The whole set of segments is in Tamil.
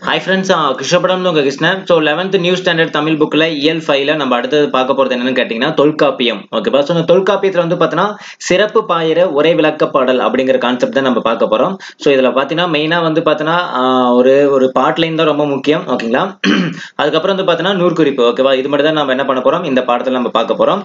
ஹாய் ஃப்ரெண்ட்ஸ் கிருஷ்ணபடம் உங்க Krishnan so eleventh new standard Tamil புக்கில் இயல் ஃபைவ்ல நம்ம அடுத்தது பார்க்க போறது என்னன்னு கேட்டிங்கன்னா தொல்காப்பியம் ஓகேப்பா ஸோ இந்த தொல்காப்பியத்தில் வந்து பார்த்தோன்னா சிறப்பு பாயிர உரை விளக்க பாடல் அப்படிங்கிற கான்செப்ட் தான் நம்ம பார்க்க போறோம் ஸோ இதில் பார்த்தீங்கன்னா மெயினாக வந்து பார்த்தோன்னா ஒரு ஒரு பாட் லைன் தான் ரொம்ப முக்கியம் ஓகேங்களா அதுக்கப்புறம் வந்து பார்த்தோன்னா நூற்குறிப்பு ஓகேவா இது மட்டும் தான் நம்ம என்ன பண்ண போறோம் இந்த பாடத்தில் நம்ம பார்க்க போறோம்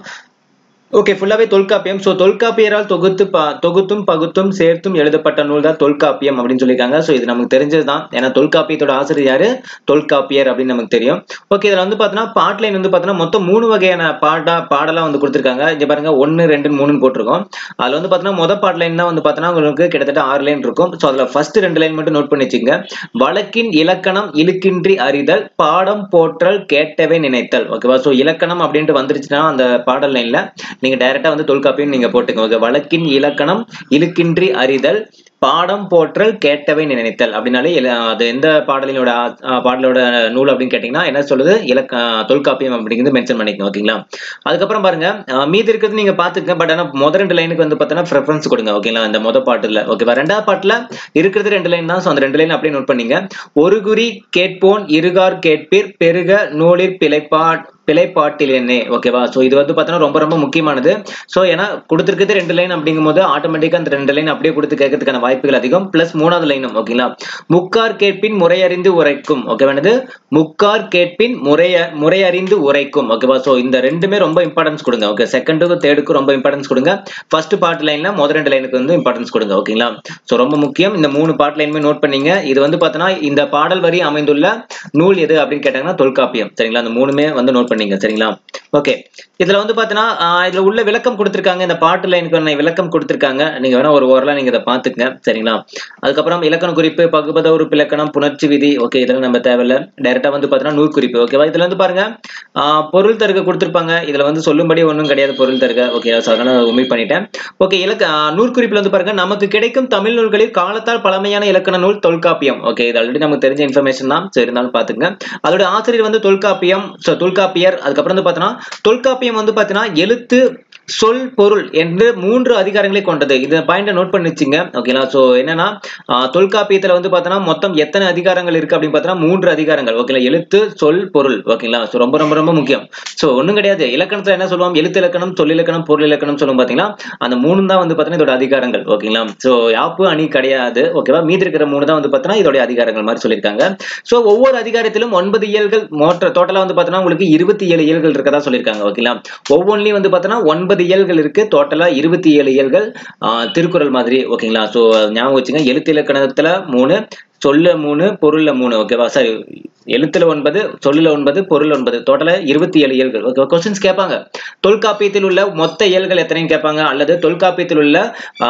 ஓகே ஃபுல்லாவே தொல்காப்பியம் ஸோ தொல்காப்பியரால் தொகுத்து ப தொகுத்தும் பகுத்தும் சேர்த்தும் எழுதப்பட்ட நூல் தான் தொல்காப்பியம் அப்படின்னு சொல்லியிருக்காங்க ஸோ இது நமக்கு தெரிஞ்சது தான் ஏன்னா தொல்காப்பியத்தோட ஆசிரியர் யாரு தொல்காப்பியர் அப்படின்னு நமக்கு தெரியும் ஓகே இதில் வந்து பார்த்தீங்கன்னா பாட்லைன் வந்து பார்த்தீங்கன்னா மொத்தம் மூணு வகையான பாடா பாடலாம் வந்து கொடுத்துருக்காங்க இங்க பாருங்க ஒன்று ரெண்டு மூணுன்னு போட்டிருக்கோம் அதில் வந்து பார்த்தீங்கன்னா மொதல் பாட்லைன் தான் வந்து பார்த்தீங்கன்னா உங்களுக்கு கிட்டத்தட்ட ஆறு லைன் இருக்கும் ஸோ அதில் ஃபர்ஸ்ட் ரெண்டு லைன் மட்டும் நோட் பண்ணி வச்சுங்க வழக்கின் இலக்கணம் இழுக்கின்றி அறிதல் பாடம் போற்றல் கேட்டவே நினைத்தல் ஓகேவா ஸோ இலக்கணம் அப்படின்ட்டு வந்துருச்சுன்னா அந்த பாடல் லைன்ல நீங்க டைரக்டா வந்து தொல்காப்பியம் நீங்க போட்டுங்க ஓகே வழக்கின் இலக்கணம் இழுக்கின்றி அறிதல் பாடம் போற்றல் கேட்டவை நினைத்தல் அப்படின்னாலே அது எந்த பாடலினோட பாடலோட நூல் அப்படின்னு கேட்டீங்கன்னா என்ன சொல்லுது இலக்க தொல்காப்பியம் அப்படிங்கிறது மென்ஷன் பண்ணிக்கணும் ஓகேங்களா அதுக்கப்புறம் பாருங்க மீதி இருக்கிறது நீங்க பாத்துக்க பட் ஆனா முதல் ரெண்டு லைனுக்கு வந்து பார்த்தீங்கன்னா ப்ரெஃபரன்ஸ் கொடுங்க ஓகேங்களா இந்த முத பாட்டுல ஓகேவா ரெண்டாவது பாட்டுல இருக்கிறது ரெண்டு லைன் தான் ஸோ அந்த ரெண்டு லைன் அப்படியே நோட் பண்ணீங்க ஒரு குறி கேட்போன் இருகார் கேட்பீர் பெருக நூலில் பிழைப்பாட் பிழைப்பாட்டில் என்ன ஓகேவா ஸோ இது வந்து பார்த்தோன்னா ரொம்ப ரொம்ப முக்கியமானது ஸோ ஏன்னா கொடுத்துருக்கிறது ரெண்டு லைன் அப்படிங்கும் போது ஆட்டோமேட்டிக்காக அந்த ரெண்டு லைன் அப்படியே கொடுத்து கேட்கறதுக்கான வாய்ப்புகள் அதிகம் பிளஸ் மூணாவது லைனும் ஓகேங்களா முக்கார் கேட்பின் முறையறிந்து உரைக்கும் ஓகேவானது முக்கார் கேட்பின் முறைய முறையறிந்து உரைக்கும் ஓகேவா ஸோ இந்த ரெண்டுமே ரொம்ப இம்பார்ட்டன்ஸ் கொடுங்க ஓகே செகண்டுக்கும் தேர்டுக்கும் ரொம்ப இம்பார்ட்டன்ஸ் கொடுங்க ஃபர்ஸ்ட் பார்ட் லைன்ல முதல் ரெண்டு லைனுக்கு வந்து இம்பார்ட்டன்ஸ் கொடுங்க ஓகேங்களா ஸோ ரொம்ப முக்கியம் இந்த மூணு பார்ட் லைனுமே நோட் பண்ணீங்க இது வந்து பார்த்தோன்னா இந்த பாடல் வரி அமைந்துள்ள நூல் எது அப்படின்னு கேட்டாங்கன்னா தொல்காப்பியம் சரிங்களா அந்த மூணுமே வந்து நோட் பண்ணீங்க சரிங்களா ஓகே இதுல வந்து பாத்தீங்கன்னா இதுல உள்ள விளக்கம் கொடுத்திருக்காங்க இந்த பாட்டு லைனுக்கு விளக்கம் கொடுத்திருக்காங்க நீங்க வேணா ஒரு ஓரலா நீங்க இதை பாத்துக்கங்க சரிங்களா அதுக்கப்புறம் இலக்கண குறிப்பு பகுபத உறுப்பு இலக்கணம் புணர்ச்சி விதி ஓகே இதெல்லாம் நம்ம தேவையில்ல டைரக்டா வந்து பாத்தீங்கன்னா நூறு குறிப்பு ஓகேவா இதுல வந்து பாருங்க பொருள் தருக கொடுத்திருப்பாங்க இதுல வந்து சொல்லும்படி ஒன்றும் கிடையாது பொருள் தருக ஓகே அதனால உமிட் பண்ணிட்டேன் ஓகே இலக்க நூற்குறிப்புல வந்து பாருங்க நமக்கு கிடைக்கும் தமிழ் நூல்களில் காலத்தால் பழமையான இலக்கண நூல் தொல்காப்பியம் ஓகே இது ஆல்ரெடி நமக்கு தெரிஞ்ச இன்ஃபர்மேஷன் தான் சரி இருந்தாலும் பாத்துங்க அதோட ஆசிரியர் வந்து தொல்காப்பியம் தொல்காப்பியர் அதுக்கப்புறம் வந்து பாத்தீங்கன்னா தொல்காப்பியம் வந்து பாத்தீங்கன்னா எழுத்து சொல் பொருள் என்று மூன்று அதிகாரங்களை கொண்டது இந்த பாயிண்ட் நோட் பண்ணி வச்சுங்க ஓகேங்களா ஸோ என்னன்னா தொல்காப்பியத்துல வந்து பார்த்தோன்னா மொத்தம் எத்தனை அதிகாரங்கள் இருக்கு அப்படின்னு பார்த்தோன்னா மூன்று அதிகாரங்கள் ஓகேங்களா எழுத்து சொல் பொருள் ஓகேங்களா ஸோ ரொம்ப ரொம்ப ரொம்ப முக்கியம் ஸோ ஒன்றும் கிடையாது இலக்கணத்துல என்ன சொல்லுவோம் எழுத்து இலக்கணம் சொல் இலக்கணம் பொருள் இலக்கணம் சொல்லும் பார்த்தீங்கன்னா அந்த மூணு தான் வந்து பார்த்தீங்கன்னா இதோட அதிகாரங்கள் ஓகேங்களா ஸோ யாப்பு அணி கிடையாது ஓகேவா மீதி இருக்கிற மூணு தான் வந்து பார்த்தீங்கன்னா இதோட அதிகாரங்கள் மாதிரி சொல்லியிருக்காங்க ஸோ ஒவ்வொரு அதிகாரத்திலும் ஒன்பது இயல்கள் மோட்ட டோட்டலா வந்து பார்த்தோன்னா உங்களுக்கு இருபத்தி ஏழு இயல்கள் இருக்கதா சொல்லியிருக்காங்க ஓகேங்களா ஒவ்வொன்றிலையும் வந்து பார்த்தோன்னா ஒன்பது இயல்கள் இருக்கு டோட்டலா இருபத்தி ஏழு இயல்கள் திருக்குறள் மாதிரி ஓகேங்களா ஸோ ஞாபகம் வச்சுங்க எழுத்து இலக்கணத்துல மூணு சொல்ல மூணு பொருள்ல மூணு ஓகேவா சாரி எழுத்துல ஒன்பது சொல்லுல ஒன்பது பொருள் ஒன்பது டோட்டலா இருபத்தி ஏழு இயல்கள் ஓகே கொஸ்டின்ஸ் கேட்பாங்க தொல்காப்பியத்தில் உள்ள மொத்த இயல்கள் எத்தனையும் கேட்பாங்க அல்லது தொல்காப்பியத்தில் உள்ள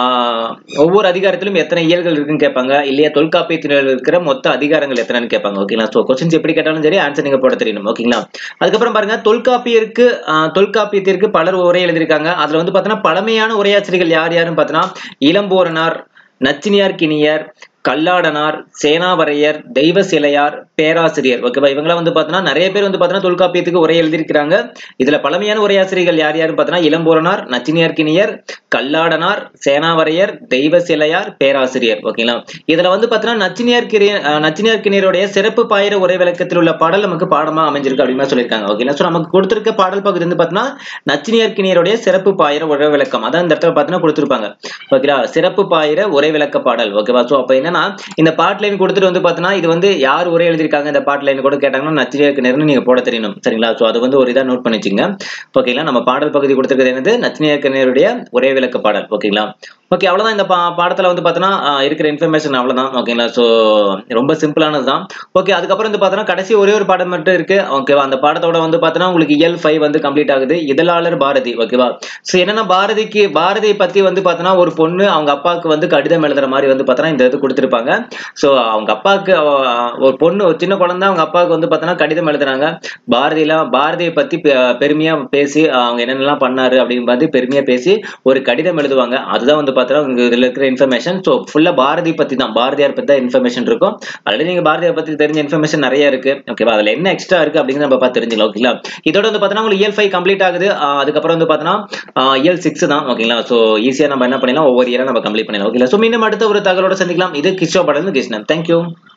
ஒவ்வொரு அதிகாரத்திலும் எத்தனை இயல்கள் இருக்குன்னு கேட்பாங்க இல்லையா தொல்காப்பியத்தில் இருக்கிற மொத்த அதிகாரங்கள் எத்தனைன்னு கேட்பாங்க ஓகேங்களா ஸோ கொஸ்டின்ஸ் எப்படி கேட்டாலும் சரி ஆன்சர் நீங்க போட தெரியணும் ஓகேங்களா அதுக்கப்புறம் பாருங்க தொல்காப்பியருக்கு தொல்காப்பியத்திற்கு பலர் உரை எழுதியிருக்காங்க அதுல வந்து பார்த்தோன்னா பழமையான உரையாசிரியர்கள் யார் யாருன்னு பார்த்தோன்னா இளம்போரனார் நச்சினியார் கிணியர் கல்லாடனார் சேனாவரையர் தெய்வ சிலையார் பேராசிரியர் ஓகேவா இவங்களாம் வந்து பார்த்தோன்னா நிறைய பேர் வந்து பார்த்தோன்னா தொல்காப்பியத்துக்கு உரை எழுதியிருக்கிறாங்க இதுல பழமையான உரையாசிரியர்கள் யார் யாருன்னு பார்த்தோன்னா இளம்பூரனார் நச்சினியார் கிணியர் கல்லாடனார் சேனாவரையர் தெய்வ சிலையார் பேராசிரியர் ஓகேங்களா இதுல வந்து பார்த்தோன்னா நச்சினியார் கிரிய நச்சினியார் கிணியருடைய சிறப்பு பாயிர உரை விளக்கத்தில் உள்ள பாடல் நமக்கு பாடமா அமைஞ்சிருக்கு அப்படின்னு சொல்லியிருக்காங்க ஓகேங்களா ஸோ நமக்கு கொடுத்திருக்க பாடல் பகுதி வந்து பார்த்தோன்னா நச்சினியார் கிணியருடைய சிறப்பு பாயிர உரை விளக்கம் அதான் இந்த இடத்துல பார்த்தோன்னா கொடுத்துருப்பாங்க ஓகேங்களா சிறப்பு பாயிர உரை விளக்க பாடல் ஓகேவா ஸோ அப்போ என்ன என்னன்னா இந்த பாட் லைன் கொடுத்துட்டு வந்து பார்த்தோன்னா இது வந்து யார் உரை எழுதியிருக்காங்க இந்த பாட் லைன் கூட கேட்டாங்கன்னா நச்சினியாருக்கு நேரம் நீங்க போட தெரியணும் சரிங்களா ஸோ அது வந்து ஒரு இதாக நோட் பண்ணி வச்சுங்க ஓகேங்களா நம்ம பாடல் பகுதி கொடுத்துருக்கிறது என்னது நச்சினியாருக்கு நேருடைய உரை விளக்க பாடல் ஓகேங்களா ஓகே அவ்வளோதான் இந்த பா பாடத்தில் வந்து பார்த்தோன்னா இருக்கிற இன்ஃபர்மேஷன் அவ்வளோதான் ஓகேங்களா ஸோ ரொம்ப சிம்பிளானது தான் ஓகே அதுக்கப்புறம் வந்து பார்த்தோன்னா கடைசி ஒரே ஒரு பாடம் மட்டும் இருக்கு ஓகேவா அந்த பாடத்தோட வந்து பார்த்தோன்னா உங்களுக்கு இயல் ஃபைவ் வந்து கம்ப்ளீட் ஆகுது இதழாளர் பாரதி ஓகேவா ஸோ என்னன்னா பாரதிக்கு பாரதியை பற்றி வந்து பார்த்தோன்னா ஒரு பொண்ணு அவங்க அப்பாவுக்கு வந்து கடிதம் எழுதுற மாதிரி வந்து பார்த்தோன்னா இந்த இது கொடுத்துருப்பாங்க ஸோ அவங்க அப்பாவுக்கு ஒரு பொண்ணு ஒரு சின்ன குழந்தை அவங்க அப்பாவுக்கு வந்து பார்த்தோன்னா கடிதம் எழுதுறாங்க பாரதியெல்லாம் பாரதியை பற்றி பெருமையாக பேசி அவங்க என்னென்னலாம் பண்ணாரு அப்படின்னு பார்த்து பெருமையாக பேசி ஒரு கடிதம் எழுதுவாங்க அதுதான் வந்து பார்த்தோன்னா உங்க இதில் இருக்கிற இன்ஃபர்மேஷன் ஸோ ஃபுல்லாக பாரதி பற்றி தான் பாரதியார் பற்றி தான் இன்ஃபர்மேஷன் இருக்கும் ஆல்ரெடி நீங்கள் பாரதியார் பற்றி தெரிஞ்ச இன்ஃபர்மேஷன் நிறைய இருக்கு ஓகேவா அதில் என்ன எக்ஸ்ட்ரா இருக்கு அப்படிங்கிறத நம்ம பார்த்து தெரிஞ்சுக்கலாம் ஓகேங்களா இதோட வந்து பார்த்தோன்னா உங்களுக்கு இயல் ஃபைவ் கம்ப்ளீட் ஆகுது அதுக்கப்புறம் வந்து பார்த்தோன்னா இயல் சிக்ஸ் தான் ஓகேங்களா ஸோ ஈஸியாக நம்ம என்ன பண்ணிடலாம் ஒவ்வொரு இயராக நம்ம கம்ப்ளீட் பண்ணிடலாம் ஓகேங்களா ஸோ மீண்டும் அடுத்த ஒரு தகவலோட சந்திக்கலாம் இது கிஷோ படம் கிருஷ்ணன் தேங்க்யூ